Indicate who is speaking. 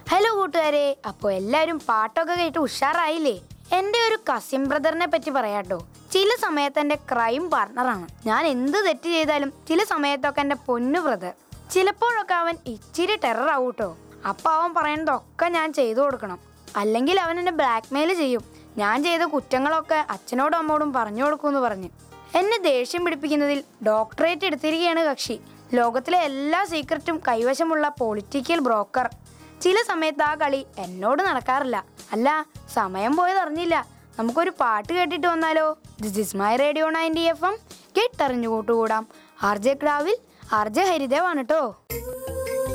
Speaker 1: hello കൂട്ടുകാരെ അപ്പോൾ എല്ലാവരും പാട്ടൊക്കെ കേട്ട് ഉഷാറായില്ലേ എൻ്റെ ഒരു കസിൻ ബ്രദറിനെ പറ്റി പറയാട്ടോ ചില സമയത്ത് എൻ്റെ ക്രൈം പാർട്ണറാണ് ഞാൻ എന്ത് തെറ്റ് ചെയ്താലും ചില സമയത്തൊക്കെ എൻ്റെ പൊന്നു ബ്രദർ ചിലപ്പോഴൊക്കെ അവൻ ഇച്ചിരി ടെറർ ആവൂട്ടോ അപ്പോൾ അവൻ പറയുന്നതൊക്കെ ഞാൻ ചെയ്തു കൊടുക്കണം അല്ലെങ്കിൽ അവൻ എന്നെ ബ്ലാക്ക്മെയിൽ ചെയ്യും ഞാൻ ചെയ്ത കുറ്റങ്ങളൊക്കെ അച്ഛനോടും അമ്മോടും പറഞ്ഞു കൊടുക്കുമെന്ന് പറഞ്ഞ് എന്നെ ദേഷ്യം പിടിപ്പിക്കുന്നതിൽ ഡോക്ടറേറ്റ് എടുത്തിരിക്കുകയാണ് കക്ഷി ലോകത്തിലെ എല്ലാ സീക്രറ്റും കൈവശമുള്ള പൊളിറ്റിക്കൽ ബ്രോക്കർ ചില സമയത്ത് ആ കളി എന്നോട് നടക്കാറില്ല അല്ല സമയം പോയത് അറിഞ്ഞില്ല നമുക്കൊരു പാട്ട് കേട്ടിട്ട് വന്നാലോ this is my radio ninety F M കേട്ടറിഞ്ഞു കൂട്ടുകൂടാം ആർ ജെ ക്രാവിൽ ആർ ജെ ഹരിദേവാണ് കേട്ടോ